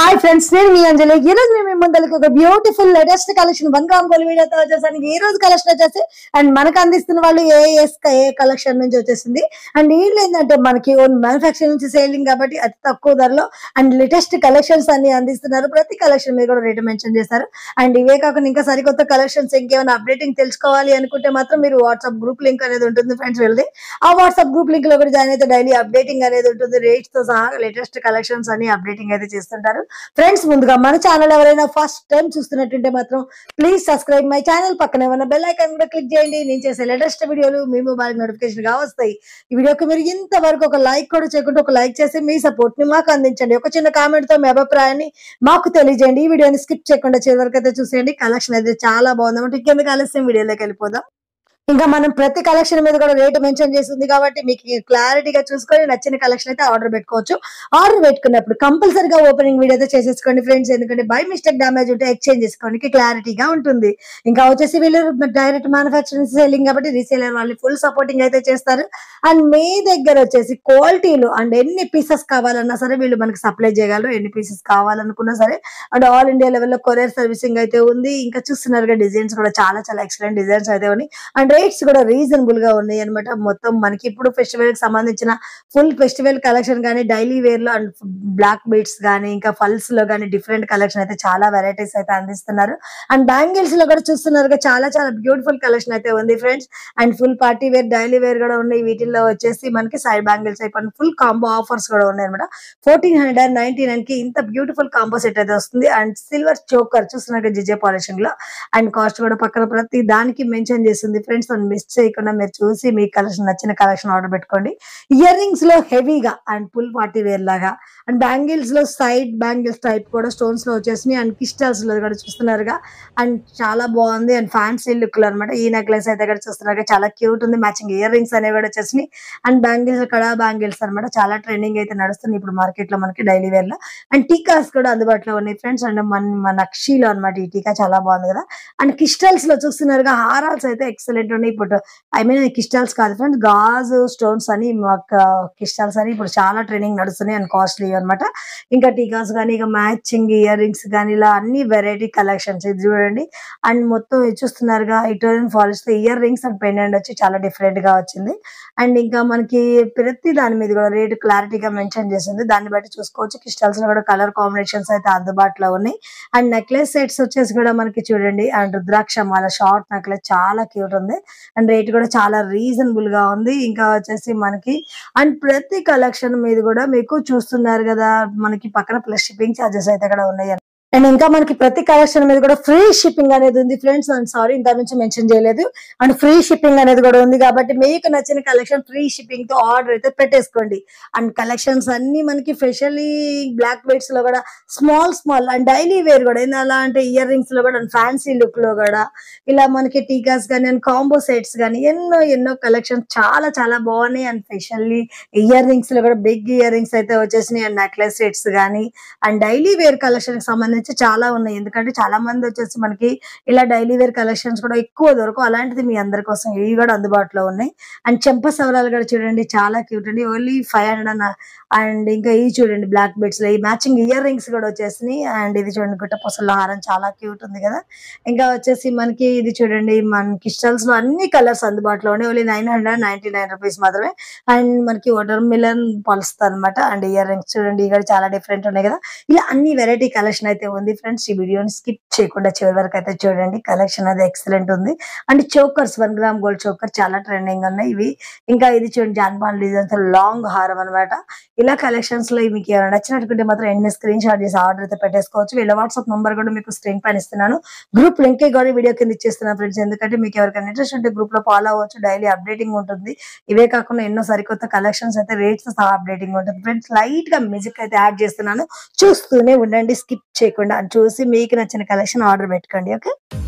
hi friends నేను మీ అంజలి ఈ రోజు మేము మీ ముందరికి ఒక beautiful latest collection one gram gold వీడియోతో వచ్చేసాను ఈ రోజు కలెక్షన్ వచ్చేసి అండ్ మనకు అందిస్తున్న వాళ్ళు ఏఎస్ ఏ కలెక్షన్ నుంచి వచ్చేసింది అండ్ వీళ్ళు ఏంటంటే మనకి ఓన్ మ్యానుఫాక్చర్ నుంచి సేలింగ్ కాబట్టి అతి తక్కువ ధరలో అండ్ లేటెస్ట్ కలెక్షన్స్ అన్ని అందిస్తున్నారు ప్రతి కలెక్షన్ మీద కూడా రేట్ మెన్షన్ చేశారు అండ్ ఇవే కాకుండా ఇంకా సరికొత్త కలెక్షన్స్ ఇంకేమైనా అప్డేటింగ్ తెలుసుకోవాలి అనుకుంటే మాత్రం మీరు వాట్సాప్ గ్రూప్ లింక్ అనేది ఉంటుంది ఫ్రెండ్స్ వెళ్ళి ఆ వాట్సాప్ గ్రూప్ లింక్ లో కూడా జాయిన్ అయితే డైలీ అప్డేటింగ్ అనేది ఉంటుంది రేట్స్ తో సహా లేటెస్ట్ కలెక్షన్స్ అని అప్డేటింగ్ అయితే చేస్తుంటారు ఫ్రెండ్స్ ముందుగా మన ఛానల్ ఎవరైనా ఫస్ట్ టైం చూస్తున్నట్టుంటే మాత్రం ప్లీజ్ సబ్స్క్రైబ్ మై ఛానల్ పక్కనే ఉన్న బెల్ ఐకాన్ కూడా క్లిక్ చేయండి నేను చేసే లేటెస్ట్ వీడియోలు మీ మొబైల్ నోటిఫికేషన్ గా వస్తాయి ఈ వీడియోకి మీరు ఇంతవరకు ఒక లైక్ కూడా చేయకుండా ఒక లైక్ చేసి మీ సపోర్ట్ ని మాకు అందించండి ఒక చిన్న కామెంట్ తో మీ అభిప్రాయాన్ని మాకు తెలియజేయండి ఈ వీడియోని స్కిప్ చేయకుండా చివరి వరకు అయితే చూసేయండి కలెక్షన్ అయితే చాలా బాగుంది అంటే ఇంకెందుకు ఆలస్యం వీడియోలోకి వెళ్ళిపోదాం ఇంకా మనం ప్రతి కలెక్షన్ మీద కూడా రేట్ మెన్షన్ చేసింది కాబట్టి మీకు క్లారిటీగా చూసుకొని నచ్చిన కలెక్షన్ అయితే ఆర్డర్ పెట్టుకోవచ్చు ఆర్డర్ పెట్టుకున్నప్పుడు కంపల్సరీగా ఓపెనింగ్ వీడియో అయితే చేసేసుకోండి ఫ్రెండ్స్ ఎందుకంటే బై మిస్టేక్ డామేజ్ ఉంటే ఎక్స్చేంజ్ చేసుకోవడానికి క్లారిటీగా ఉంటుంది ఇంకా వచ్చేసి వీళ్ళు డైరెక్ట్ మ్యానుఫాక్చరింగ్ సెల్లింగ్ కాబట్టి రీసేలర్ వాళ్ళు ఫుల్ సపోర్టింగ్ అయితే చేస్తారు అండ్ మీ దగ్గర వచ్చేసి క్వాలిటీలు అండ్ ఎన్ని పీసెస్ కావాలన్నా సరే వీళ్ళు మనకి సప్లై చేయగలరు ఎన్ని పీసెస్ కావాలనుకున్నా సరే అండ్ ఆల్ ఇండియా లెవెల్లో కొరియర్ సర్వీసింగ్ అయితే ఉంది ఇంకా చూస్తున్నారుగా డిజైన్స్ కూడా చాలా చాలా ఎక్సలెంట్ డిజైన్స్ అయితే ఉన్నాయి అండ్ రేట్స్ కూడా రీజనబుల్ గా ఉన్నాయి అనమాట మొత్తం మనకి ఇప్పుడు ఫెస్టివల్ కి సంబంధించిన ఫుల్ ఫెస్టివల్ కలెక్షన్ కానీ డైలీ వేర్ లో అండ్ బ్లాక్ బీట్స్ కానీ ఇంకా ఫల్స్ లో కానీ డిఫరెంట్ కలెక్షన్ అయితే చాలా వెరైటీస్ అయితే అందిస్తున్నారు అండ్ బ్యాంగిల్స్ లో కూడా చూస్తున్నారు చాలా చాలా బ్యూటిఫుల్ కలెక్షన్ అయితే ఉంది friends and full party wear daily wear కూడా ఉన్నాయి వీటిల్లో వచ్చేసి మనకి సైడ్ బ్యాంగిల్స్ అయిపోయి ఫుల్ కాంబో ఆఫర్స్ కూడా ఉన్నాయి అనమాట ఫోర్టీన్ హండ్రెడ్ నైన్టీ నైన్ కి ఇంత బ్యూటిఫుల్ కాంబో సెట్ అయితే వస్తుంది అండ్ సిల్వర్ చోకర్ చూస్తున్నారు జిజే పాలిషింగ్ లో అండ్ కాస్ట్ కూడా పక్కన ప్రతి దానికి మెన్షన్ చేస్తుంది ఫ్రెండ్స్ అని మిస్ చేయకుండా మీరు చూసి మీ కలెక్షన్ నచ్చిన కలెక్షన్ ఆర్డర్ పెట్టుకోండి ఇయర్ రింగ్స్ లో హెవీగా అండ్ ఫుల్ పార్టీ వేర్ లాగా అండ్ బ్యాంగిల్స్ లో సైడ్ బ్యాంగిల్స్ టైప్ కూడా స్టోన్స్ లో వచ్చేసినాయి అండ్ క్రిస్టల్స్ లో కూడా చూస్తున్నారుగా అండ్ చాలా బాగుంది అండ్ ఫ్యాన్సీ లుక్ లో అనమాట ఈ నెక్లెస్ అయితే కూడా చూస్తున్నారు చాలా క్యూట్ ఉంది మ్యాచింగ్ ఇయర్ రింగ్స్ అనేవి కూడా వచ్చేసినాయి అండ్ బ్యాంగిల్స్ కడా బ్యాంగిల్స్ అన్నమాట చాలా ట్రెండింగ్ అయితే నడుస్తుంది ఇప్పుడు మార్కెట్ లో మనకి డైలీ వేర్ లో అండ్ టీకాస్ కూడా అందుబాటులో ఉన్నాయి ఫ్రెండ్స్ అండ్ మన మన నక్షీలో అనమాట ఈ టీకా చాలా బాగుంది కదా అండ్ క్రిస్టల్స్ లో చూస్తున్నారుగా హారాల్స్ అయితే ఎక్సలెంట్ ఉన్నాయి ఇప్పుడు ఐ మీన్ క్రిస్టల్స్ కాదు ఫ్రెండ్స్ గాజు స్టోన్స్ అని మాకు క్రిస్టల్స్ అని ఇప్పుడు చాలా ట్రెండింగ్ నడుస్తున్నాయి అండ్ కాస్ట్లీ అన్నమాట ఇంకా టీకాస్ కానీ ఇక మ్యాచింగ్ ఇయర్ రింగ్స్ కానీ ఇలా అన్ని వెరైటీ కలెక్షన్స్ ఇది చూడండి అండ్ మొత్తం ఇది చూస్తున్నారుగా ఇటోరియన్ forest earrings and pendant వచ్చి చాలా డిఫరెంట్ గా వచ్చింది అండ్ ఇంకా మనకి ప్రతి దాని మీద కూడా రేట్ క్లారిటీగా మెన్షన్ చేసింది దాన్ని బట్టి చూసుకోవచ్చు క్రిస్టల్స్ లో కూడా కలర్ కాంబినేషన్స్ అయితే అందుబాటులో ఉన్నాయి అండ్ నెక్లెస్ సెట్స్ వచ్చేసి కూడా మనకి చూడండి అండ్ రుద్రాక్ష మాల షార్ట్ నెక్లెస్ చాలా క్యూట్ ఉంది అండ్ రేట్ కూడా చాలా రీజనబుల్ గా ఉంది ఇంకా వచ్చేసి మనకి అండ్ ప్రతి కలెక్షన్ మీద కూడా మీకు చూస్తున్నారు కదా మనకి పక్కన ప్లస్ షిప్పింగ్ ఛార్జెస్ అయితే కూడా ఉన్నాయి అండ్ ఇంకా మనకి ప్రతి కలెక్షన్ మీద కూడా ఫ్రీ షిప్పింగ్ అనేది ఉంది ఫ్రెండ్స్ అండ్ సారీ ఇంత నుంచి మెన్షన్ చేయలేదు అండ్ ఫ్రీ షిప్పింగ్ అనేది కూడా ఉంది కాబట్టి మీకు నచ్చిన కలెక్షన్ ఫ్రీ షిప్పింగ్ తో ఆర్డర్ అయితే పెట్టేసుకోండి అండ్ కలెక్షన్స్ అన్ని మనకి స్పెషల్లీ బ్లాక్ బెడ్స్ లో కూడా small small and daily wear కూడా ఏంది అలా అంటే ఇయర్ రింగ్స్ లో కూడా ఫ్యాన్సీ లుక్ లో కూడా ఇలా మనకి టీకాస్ కానీ అండ్ కాంబో సెట్స్ కానీ ఎన్నో ఎన్నో కలెక్షన్ చాలా చాలా బాగున్నాయి అండ్ స్పెషల్లీ ఇయర్ రింగ్స్ లో కూడా బిగ్ ఇయర్ రింగ్స్ అయితే వచ్చేసినాయి అండ్ నెక్లెస్ సెట్స్ కానీ అండ్ డైలీ వేర్ కలెక్షన్ కి సంబంధించి చాలా ఉన్నాయి ఎందుకంటే చాలా మంది వచ్చేసి మనకి ఇలా డైలీ వేర్ కలెక్షన్స్ కూడా ఎక్కువ దొరకవు అలాంటిది మీ అందరి కోసం ఇవి కూడా అందుబాటులో ఉన్నాయి అండ్ చెంప సవరాలు కూడా చూడండి చాలా క్యూట్ అండి ఓన్లీ ఫైవ్ హండ్రెడ్ అండ్ ఇంకా ఇవి చూడండి బ్లాక్ బెడ్స్ లో ఈ మ్యాచింగ్ ఇయర్ రింగ్స్ కూడా వచ్చేసినాయి అండ్ ఇది చూడండి గుట్ట పొసల హారం చాలా క్యూట్ ఉంది కదా ఇంకా వచ్చేసి మనకి ఇది చూడండి మన క్రిస్టల్స్ లో అన్ని కలర్స్ అందుబాటులో ఉన్నాయి only nine hundred ninety nine rupees మాత్రమే అండ్ మనకి వాటర్ మిలన్ పలుస్తుంది అనమాట అండ్ ఇయర్ రింగ్స్ చూడండి ఇవి కూడా చాలా డిఫరెంట్ ఉన్నాయి కదా ఇలా అన్ని వెరైటీ కలెక్షన్ అయితే ఉంది ఫ్రెండ్స్ ఈ వీడియోని స్కిప్ చేయకుండా చివరి వరకు అయితే చూడండి కలెక్షన్ అది ఎక్సలెంట్ ఉంది and chokers one gram gold choker చాలా ట్రెండింగ్ ఉన్నాయి ఇవి ఇంకా ఇది చూడండి జాన్పాన్ డిజైన్స్ లాంగ్ హారం అనమాట ఇలా కలెక్షన్స్ లో మీకు ఏమైనా నచ్చినట్టుకుంటే మాత్రం ఎన్ని స్క్రీన్ షాట్ చేసి ఆర్డర్ అయితే పెట్టేసుకోవచ్చు వీళ్ళ వాట్సాప్ నంబర్ కూడా మీకు స్క్రీన్ పైన ఇస్తున్నాను గ్రూప్ లింక్ కూడా వీడియో కింద ఇచ్చేస్తున్నాను ఫ్రెండ్స్ ఎందుకంటే మీకు ఎవరికైనా ఇంట్రెస్ట్ ఉంటే గ్రూప్ లో ఫాలో అవ్వచ్చు డైలీ అప్డేటింగ్ ఉంటుంది ఇవే కాకుండా ఎన్నో సరికొత్త కలెక్షన్స్ అయితే రేట్స్ సహా అప్డేటింగ్ ఉంటుంది ఫ్రెండ్స్ లైట్ గా మ్యూజిక్ అయితే యాడ్ చేస్తున్నాను చూస్తూనే ఉండండి స్కిప్ చేయకుండా చూసి మీకు నచ్చిన కలెక్షన్ ఆర్డర్ పెట్టుకోండి ఓకే